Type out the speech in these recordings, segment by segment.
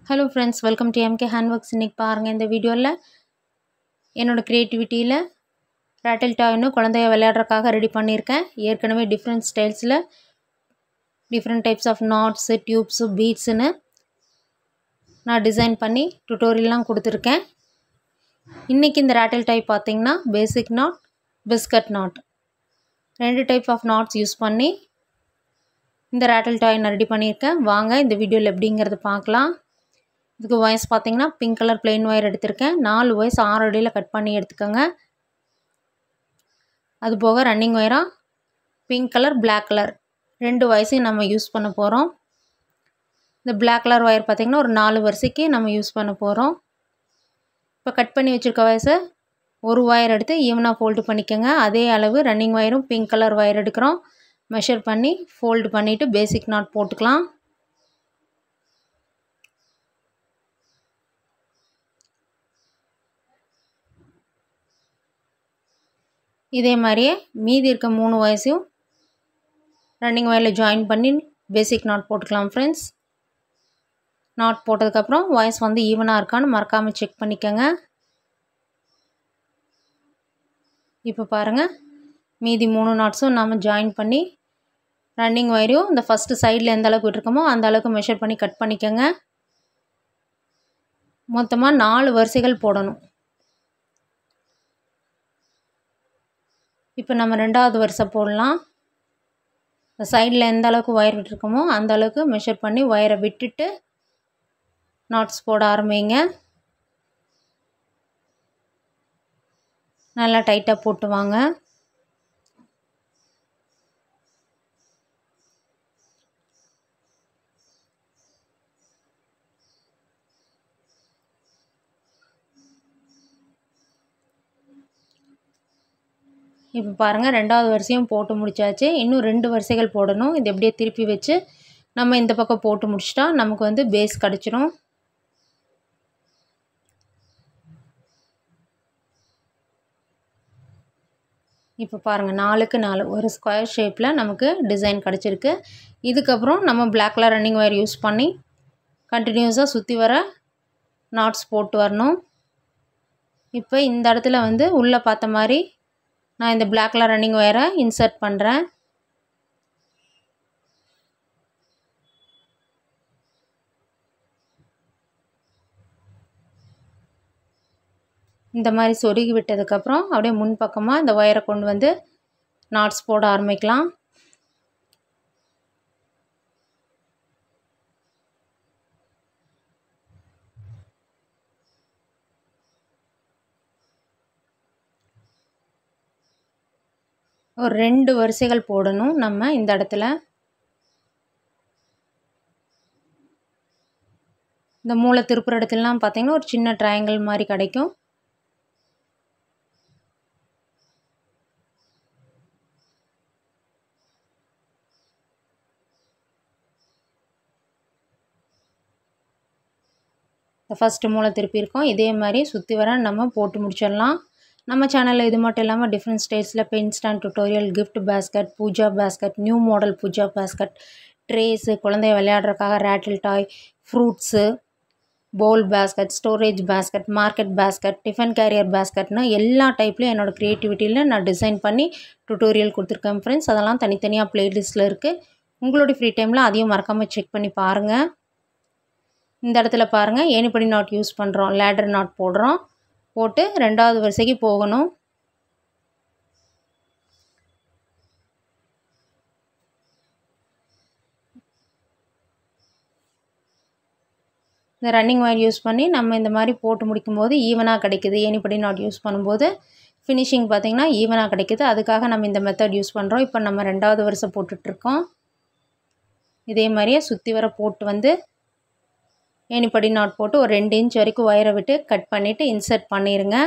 hello friends welcome to MK hand works இன்றைக்கி பாருங்கள் இந்த வீடியோவில் என்னோடய க்ரியேட்டிவிட்டியில் ரேட்டில் டாய்னு குழந்தைய விளையாடுறதுக்காக ரெடி பண்ணியிருக்கேன் ஏற்கனவே டிஃப்ரெண்ட் ஸ்டைல்ஸில் different types of knots tubes பீட்ஸுன்னு நான் டிசைன் பண்ணி டுட்டோரியல்லாம் கொடுத்துருக்கேன் இன்றைக்கி இந்த ரேட்டில் டாய் பார்த்திங்கன்னா பேசிக் நாட் பிஸ்கட் நாட் ரெண்டு டைப் ஆஃப் நாட்ஸ் யூஸ் பண்ணி இந்த ரேட்டில் டாய் நான் ரெடி பண்ணியிருக்கேன் வாங்க இந்த வீடியோவில் எப்படிங்கிறத பார்க்கலாம் இதுக்கு வயசு பார்த்தீங்கன்னா பிங்க் கலர் பிளெயின் ஒயர் எடுத்திருக்கேன் நாலு வயசு ஆறு அடியில் கட் பண்ணி எடுத்துக்கோங்க அது போக ரன்னிங் ஒயராக பிங்க் கலர் பிளாக் கலர் ரெண்டு வயசையும் நம்ம யூஸ் பண்ண போகிறோம் இந்த பிளாக் கலர் ஒயர் பார்த்திங்கன்னா ஒரு நாலு வரிசைக்கு நம்ம யூஸ் பண்ண போகிறோம் இப்போ கட் பண்ணி வச்சுருக்க வயசை ஒரு ஒயர் எடுத்து ஈவனாக ஃபோல்டு பண்ணிக்கோங்க அதே அளவு ரன்னிங் ஒயரும் பிங்க் கலர் ஒயர் எடுக்கிறோம் மெஷர் பண்ணி ஃபோல்டு பண்ணிவிட்டு பேசிக் நாட் போட்டுக்கலாம் இதே மாதிரியே மீதி இருக்க மூணு வயசையும் ரன்னிங் ஒயரில் ஜாயின் பண்ணி பேசிக் நாட் போட்டுக்கலாம் ஃப்ரெண்ட்ஸ் நாட் போட்டதுக்கப்புறம் வாய்ஸ் வந்து ஈவனாக இருக்கான்னு மறக்காமல் செக் பண்ணிக்கோங்க இப்போ பாருங்கள் மீதி மூணு நாட்ஸும் நாம் ஜாயின் பண்ணி ரன்னிங் ஒயரையும் இந்த ஃபஸ்ட்டு சைடில் எந்த அளவுக்கு விட்டுருக்கோமோ அந்த அளவுக்கு மெஷர் பண்ணி கட் பண்ணிக்கோங்க மொத்தமாக நாலு வரிசைகள் போடணும் இப்போ நம்ம ரெண்டாவது வரிசை போடலாம் இந்த சைடில் எந்த அளவுக்கு ஒயர் விட்டுருக்கோமோ அந்த அளவுக்கு மெஷர் பண்ணி ஒயரை விட்டுட்டு நாட்ஸ் போட ஆரம்பிங்க நல்லா டைட்டாக போட்டு வாங்க இப்போ பாருங்கள் ரெண்டாவது வரிசையும் போட்டு முடிச்சாச்சு இன்னும் ரெண்டு வரிசைகள் போடணும் இது எப்படியே திருப்பி வச்சு நம்ம இந்த பக்கம் போட்டு முடிச்சிட்டா நமக்கு வந்து பேஸ் கிடச்சிரும் இப்போ பாருங்கள் நாலுக்கு நாலு ஒரு ஸ்கொயர் ஷேப்பில் நமக்கு டிசைன் கிடச்சிருக்கு இதுக்கப்புறம் நம்ம black colour running wire use பண்ணி கண்டினியூஸாக சுற்றி வர நாட்ஸ் போட்டு வரணும் இப்போ இந்த இடத்துல வந்து உள்ளே பார்த்த மாதிரி நான் இந்த பிளாக் கலர் ரன்னிங் ஒயரை இன்சர்ட் பண்ணுறேன் இந்த மாதிரி சொருகி விட்டதுக்கப்புறம் அப்படியே முன்பக்கமாக இந்த ஒயரை கொண்டு வந்து நாட்ஸ் போட ஆரம்பிக்கலாம் ஒரு ரெண்டு வரிசைகள் போடணும் நம்ம இந்த இடத்துல இந்த மூளை திருப்புற இடத்துலலாம் பார்த்திங்கன்னா ஒரு சின்ன ட்ரையாங்கிள் மாதிரி கிடைக்கும் இந்த ஃபஸ்ட்டு மூளை திருப்பியிருக்கோம் இதே மாதிரி சுற்றி வர நம்ம போட்டு முடிச்சிடலாம் நம்ம சேனலில் இது மட்டும் இல்லாமல் டிஃப்ரெண்ட் ஸ்டேட்ஸில் pen stand tutorial gift basket pooja basket new model pooja basket trays குழந்தைய விளையாடுறதுக்காக rattle toy fruits bowl basket storage basket market basket tiffin carrier பேஸ்கட்னு எல்லா டைப்லையும் என்னோடய க்ரியேட்டிவிட்டியில் நான் டிசைன் பண்ணி டுட்டோரியல் கொடுத்துருக்கேன் ஃப்ரெண்ட்ஸ் அதெல்லாம் தனித்தனியாக ப்ளேலிஸ்ட்டில் இருக்குது உங்களுடைய ஃப்ரீ டைமில் அதையும் மறக்காமல் செக் பண்ணி பாருங்கள் இந்த இடத்துல பாருங்கள் ஏனிப்படி நாட் யூஸ் பண்ணுறோம் லேடர் நாட் போடுறோம் போட்டு ரெண்டாவது வரிசைக்கு போகணும் இந்த ரன்னிங் ஒயர் யூஸ் பண்ணி நம்ம இந்த மாதிரி போட்டு முடிக்கும்போது ஈவனாக கிடைக்குது ஏனிப்படி நாட் யூஸ் பண்ணும்போது ஃபினிஷிங் பார்த்திங்கன்னா ஈவனாக கிடைக்குது அதுக்காக நம்ம இந்த மெத்தட் யூஸ் பண்ணுறோம் இப்போ நம்ம ரெண்டாவது வருஷம் போட்டுட்ருக்கோம் இதே மாதிரியே சுற்றி வர போட்டு வந்து ஏனிப்படி நாட் போட்டு ஒரு ரெண்டு இன்ச் வரைக்கும் ஒயரை விட்டு கட் பண்ணிவிட்டு இன்சர்ட் பண்ணிடுங்க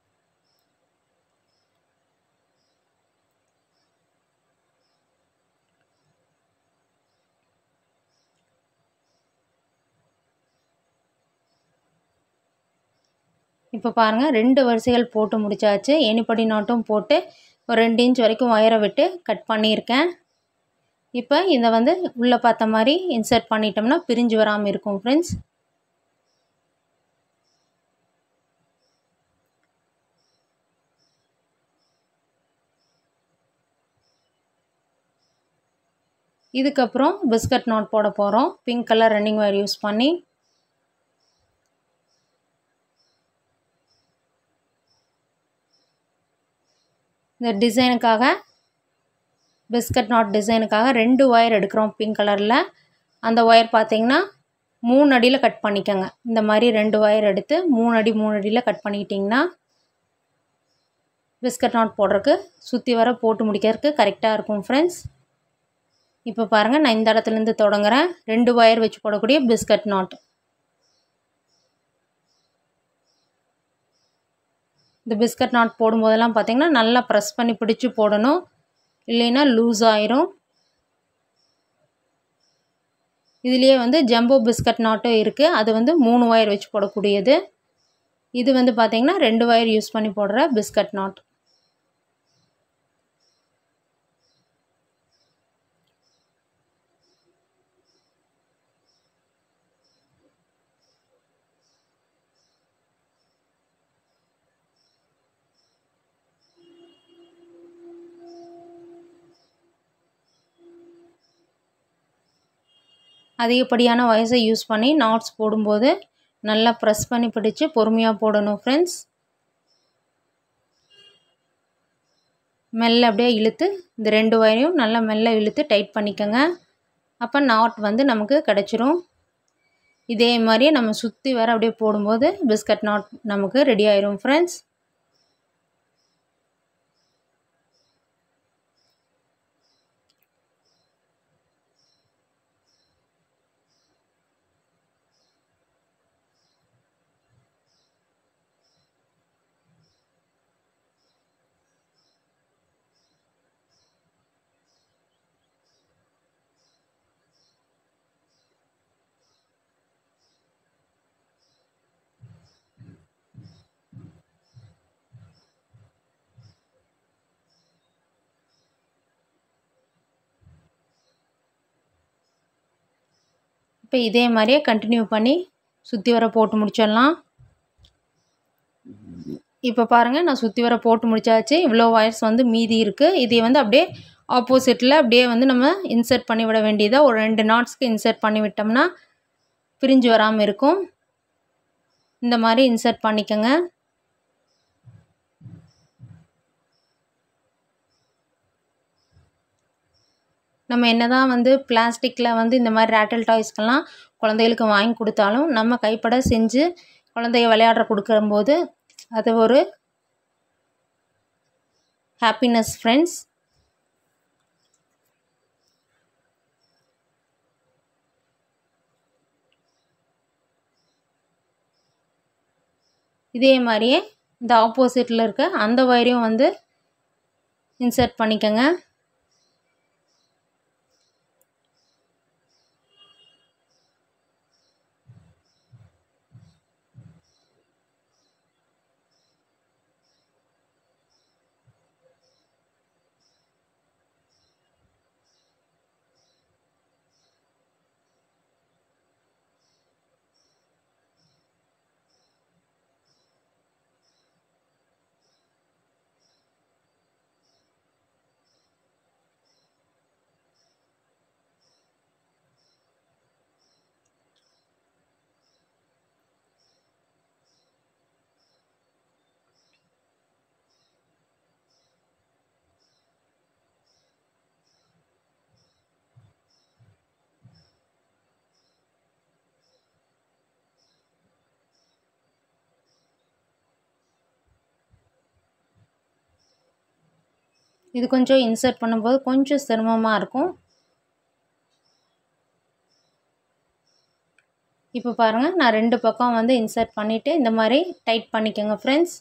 இப்போ பாருங்கள் ரெண்டு வரிசைகள் போட்டு முடிச்சாச்சு ஏனிப்படி நாட்டும் போட்டு ஒரு ரெண்டு இன்ச் வரைக்கும் ஒயரை விட்டு கட் பண்ணியிருக்கேன் இப்போ இதை வந்து உள்ளே பார்த்த மாதிரி இன்சர்ட் பண்ணிட்டோம்னா பிரிஞ்சு வராமல் இருக்கும் ஃப்ரெண்ட்ஸ் இதுக்கப்புறம் பிஸ்கட் நாட் போட போகிறோம் pink colour running wire use பண்ணி இந்த டிசைனுக்காக பிஸ்கட் நாட் டிசைனுக்காக ரெண்டு ஒயர் எடுக்கிறோம் பிங்க் கலரில் அந்த ஒயர் பார்த்தீங்கன்னா மூணு அடியில் கட் பண்ணிக்கோங்க இந்த மாதிரி ரெண்டு ஒயர் எடுத்து மூணு அடி மூணு அடியில் கட் பண்ணிக்கிட்டிங்கன்னா பிஸ்கட் நாட் போடுறதுக்கு சுற்றி வர போட்டு முடிக்கிறதுக்கு கரெக்டாக இருக்கும் ஃப்ரெண்ட்ஸ் இப்போ பாருங்கள் நான் இந்த இடத்துலேருந்து தொடங்குறேன் ரெண்டு ஒயர் வச்சு போடக்கூடிய பிஸ்கட் நாட் இந்த பிஸ்கட் நாட் போடும்போதெல்லாம் பார்த்திங்கன்னா நல்லா ப்ரெஸ் பண்ணி பிடிச்சி போடணும் இல்லைன்னா லூஸ் ஆயிரும் இதுலேயே வந்து ஜம்போ பிஸ்கட் நாட்டும் இருக்குது அது வந்து மூணு ஒயர் வச்சு போடக்கூடியது இது வந்து பார்த்திங்கன்னா ரெண்டு ஒயர் யூஸ் பண்ணி போடுற பிஸ்கட் நாட் அதிகப்படியான வயசை யூஸ் பண்ணி நாட்ஸ் போடும்போது நல்லா ப்ரெஸ் பண்ணி பிடிச்சி பொறுமையாக போடணும் ஃப்ரெண்ட்ஸ் மெல்ல அப்படியே இழுத்து இந்த ரெண்டு வயரையும் நல்லா மெல்ல இழுத்து டைட் பண்ணிக்கோங்க அப்போ நாட் வந்து நமக்கு கிடச்சிரும் இதே மாதிரியே நம்ம சுற்றி வர அப்படியே போடும்போது பிஸ்கட் நாட் நமக்கு ரெடி ஆயிரும் ஃப்ரெண்ட்ஸ் இப்போ இதே மாதிரியே கண்டினியூ பண்ணி சுற்றி வர போட்டு முடிச்சிடலாம் இப்போ பாருங்கள் நான் சுற்றி வர போட்டு முடிச்சாச்சு இவ்வளோ ஒயர்ஸ் வந்து மீதி இருக்குது இதை வந்து அப்படியே ஆப்போசிட்டில் அப்படியே வந்து நம்ம இன்சர்ட் பண்ணி விட வேண்டியதாக ஒரு ரெண்டு நாட்ஸ்க்கு இன்சர்ட் பண்ணி விட்டோம்னா பிரிஞ்சு வராமல் இருக்கும் இந்த மாதிரி இன்சர்ட் பண்ணிக்கோங்க நம்ம என்ன தான் வந்து பிளாஸ்டிக்கில் வந்து இந்த மாதிரி ரேட்டல் டாய்ஸ்க்கெல்லாம் குழந்தைகளுக்கு வாங்கி கொடுத்தாலும் நம்ம கைப்பட செஞ்சு குழந்தைய விளையாடுற கொடுக்கும்போது அது ஒரு ஹாப்பினஸ் ஃப்ரெண்ட்ஸ் இதே மாதிரியே இந்த ஆப்போசிட்டில் இருக்க அந்த ஒயரையும் வந்து இன்சர்ட் பண்ணிக்கோங்க இது கொஞ்சம் இன்சர்ட் பண்ணும்போது கொஞ்சம் சிரமமாக இருக்கும் இப்போ பாருங்கள் நான் ரெண்டு பக்கம் வந்து இன்சர்ட் பண்ணிவிட்டு இந்த மாதிரி டைட் பண்ணிக்கோங்க ஃப்ரெண்ட்ஸ்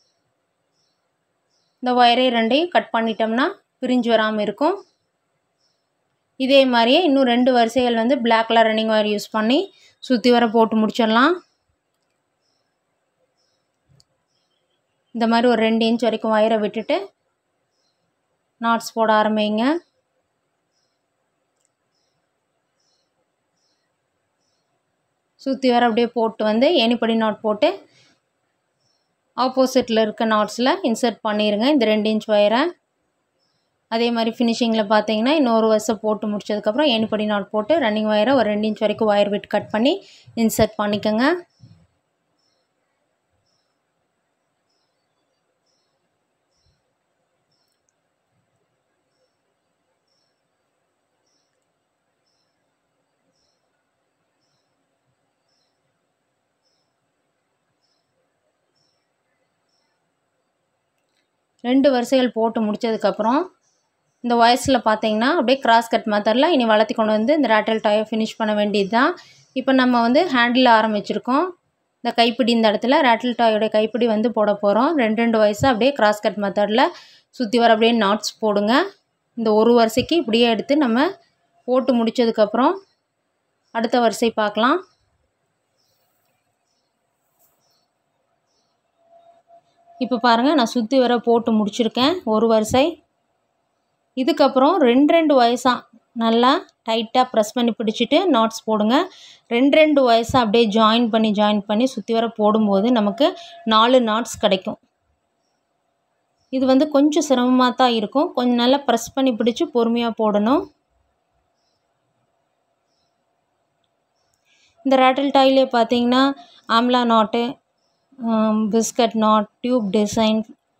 இந்த ஒயரை ரெண்டையும் கட் பண்ணிட்டோம்னா பிரிஞ்சு வராமல் இருக்கும் இதே மாதிரியே இன்னும் ரெண்டு வரிசைகள் வந்து black colour running wire use பண்ணி சுற்றி வர போட்டு முடிச்சிடலாம் இந்த மாதிரி ஒரு ரெண்டு இன்ச் வரைக்கும் ஒயரை விட்டுட்டு நாட்ஸ் போட ஆரம்பிங்க சுற்றி வர அப்படியே போட்டு வந்து ஏணிப்படி நாட் போட்டு ஆப்போசிட்டில் இருக்க நாட்ஸில் இன்சர்ட் பண்ணிடுங்க இந்த ரெண்டு இன்ச் ஒயரை அதே மாதிரி ஃபினிஷிங்கில் பார்த்தீங்கன்னா இன்னொரு வருஷம் போட்டு முடிச்சதுக்கப்புறம் ஏணிப்படி நாட் போட்டு ரன்னிங் ஒயரை ஒரு ரெண்டு இன்ச் வரைக்கும் ஒயர் விட்டு கட் பண்ணி இன்சர்ட் பண்ணிக்கோங்க ரெண்டு வரிசைகள் போட்டு முடித்ததுக்கப்புறம் இந்த வயசில் பார்த்தீங்கன்னா அப்படியே கிராஸ் கட் மெத்தடில் இனி வளர்த்தி கொண்டு வந்து இந்த ரேட்டல் டாயை ஃபினிஷ் பண்ண வேண்டியது தான் இப்போ நம்ம வந்து ஹேண்டில் ஆரம்பிச்சிருக்கோம் இந்த கைப்பிடி இந்த இடத்துல ரேட்டல் டாயோடைய கைப்பிடி வந்து போட போகிறோம் ரெண்டு ரெண்டு வயசு அப்படியே கிராஸ் கட் மெத்தடில் சுற்றி வர அப்படியே நாட்ஸ் போடுங்க இந்த ஒரு வரிசைக்கு இப்படியே எடுத்து நம்ம போட்டு முடித்ததுக்கப்புறம் அடுத்த வரிசை பார்க்கலாம் இப்போ பாருங்கள் நான் சுற்றி வர போட்டு முடிச்சிருக்கேன் ஒரு வரிசை இதுக்கப்புறம் ரெண்டு ரெண்டு வயசாக நல்லா டைட்டாக ப்ரெஸ் பண்ணி பிடிச்சிட்டு நாட்ஸ் போடுங்க ரெண்டு ரெண்டு வயசாக அப்படியே ஜாயின் பண்ணி ஜாயின் பண்ணி சுற்றி வர போடும்போது நமக்கு நாலு நாட்ஸ் கிடைக்கும் இது வந்து கொஞ்சம் சிரமமாக தான் இருக்கும் கொஞ்சம் நல்லா ப்ரெஸ் பண்ணி பிடிச்சி பொறுமையாக போடணும் இந்த ரேட்டல் டாயிலே பார்த்தீங்கன்னா ஆம்லா knot biscuit knot tube design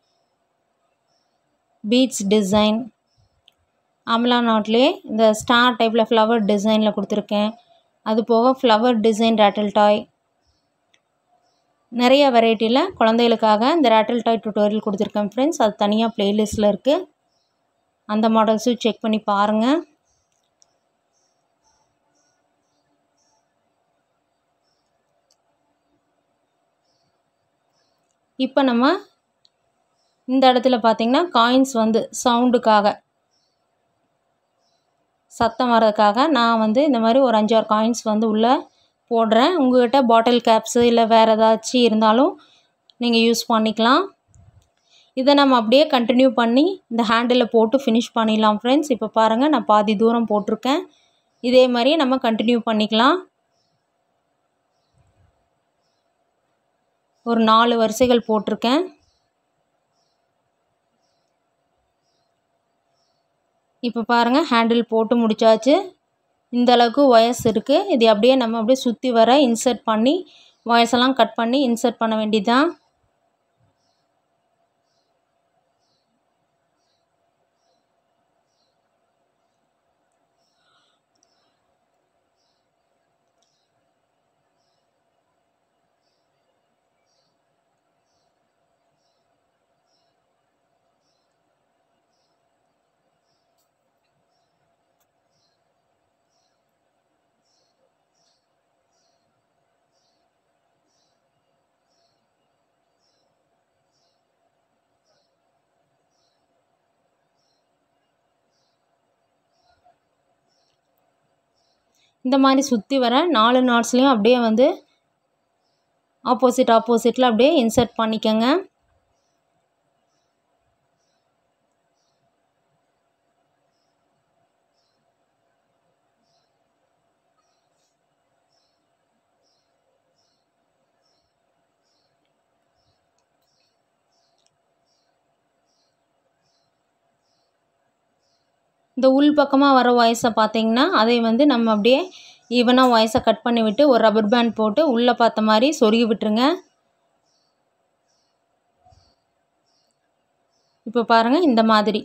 beads design அமலா நாட்லேயே இந்த ஸ்டார் டைப்பில் ஃப்ளவர் டிசைனில் கொடுத்துருக்கேன் அது போக ஃப்ளவர் டிசைன் ரேட்டல் டாய் நிறைய வெரைட்டியில் குழந்தைகளுக்காக இந்த ரேட்டல் டாய் டுட்டோரியல் கொடுத்துருக்கேன் ஃப்ரெண்ட்ஸ் அது தனியாக ப்ளேலிஸ்ட்டில் இருக்குது அந்த மாடல்ஸும் செக் பண்ணி பாருங்கள் இப்போ நம்ம இந்த இடத்துல பார்த்திங்கன்னா காயின்ஸ் வந்து சவுண்டுக்காக சத்தம் வர்றதுக்காக நான் வந்து இந்த மாதிரி ஒரு அஞ்சாறு காயின்ஸ் வந்து உள்ளே போடுறேன் உங்கள்கிட்ட பாட்டில் கேப்ஸு இல்லை வேறு ஏதாச்சும் இருந்தாலும் நீங்கள் யூஸ் பண்ணிக்கலாம் இதை நம்ம அப்படியே கண்டினியூ பண்ணி இந்த ஹேண்டில் போட்டு ஃபினிஷ் பண்ணிடலாம் ஃப்ரெண்ட்ஸ் இப்போ பாருங்கள் நான் பாதி தூரம் போட்டிருக்கேன் இதே மாதிரி நம்ம கண்டினியூ பண்ணிக்கலாம் ஒரு நாலு வரிசைகள் போட்டிருக்கேன் இப்போ பாருங்கள் ஹேண்டில் போட்டு முடித்தாச்சு இந்த அளவுக்கு ஒயர்ஸ் இருக்குது இது அப்படியே நம்ம அப்படியே சுற்றி வர இன்சர்ட் பண்ணி ஒயர்ஸெல்லாம் கட் பண்ணி இன்சர்ட் பண்ண வேண்டியதுதான் இந்த மாதிரி சுற்றி வர நாலு நாட்ஸ்லேயும் அப்படியே வந்து ஆப்போசிட் ஆப்போசிட்டில் அப்படியே இன்சர்ட் பண்ணிக்கோங்க இந்த உள் பக்கமாக வர வாய்ஸை பார்த்தீங்கன்னா அதை வந்து நம்ம அப்படியே ஈவனாக வாய்ஸை கட் பண்ணி விட்டு ஒரு ரப்பர் பேண்ட் போட்டு உள்ளே பார்த்த மாதிரி சொருகி விட்டுருங்க இப்போ பாருங்கள் இந்த மாதிரி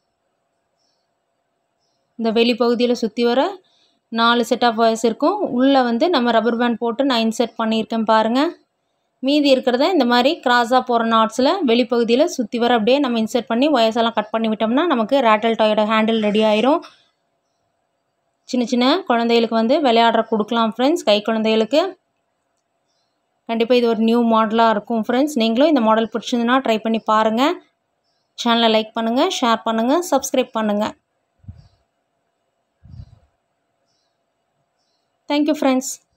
இந்த வெளிப்பகுதியில் சுற்றி வர நாலு செட் ஆஃப் வாய்ஸ் இருக்கும் உள்ளே வந்து நம்ம ரப்பர் பேண்ட் போட்டு நான் இன்சர்ட் பண்ணியிருக்கேன் பாருங்கள் மீதி இருக்கிறத இந்த மாதிரி கிராஸாக போகிற நாட்ஸில் வெளிப்பகுதியில் சுற்றி வர அப்படியே நம்ம இன்சர்ட் பண்ணி ஒயர்ஸெல்லாம் கட் பண்ணி விட்டோம்னா நமக்கு ரேட்டல் டாயோட ஹேண்டில் ரெடி ஆயிரும் சின்ன சின்ன குழந்தைகளுக்கு வந்து விளையாடுற கொடுக்கலாம் ஃப்ரெண்ட்ஸ் கை குழந்தைகளுக்கு கண்டிப்பாக இது ஒரு நியூ மாடலாக இருக்கும் ஃப்ரெண்ட்ஸ் நீங்களும் இந்த மாடல் பிடிச்சிருந்துன்னா ட்ரை பண்ணி பாருங்கள் சேனலை லைக் பண்ணுங்கள் ஷேர் பண்ணுங்கள் சப்ஸ்கிரைப் பண்ணுங்கள் தேங்க்யூ ஃப்ரெண்ட்ஸ்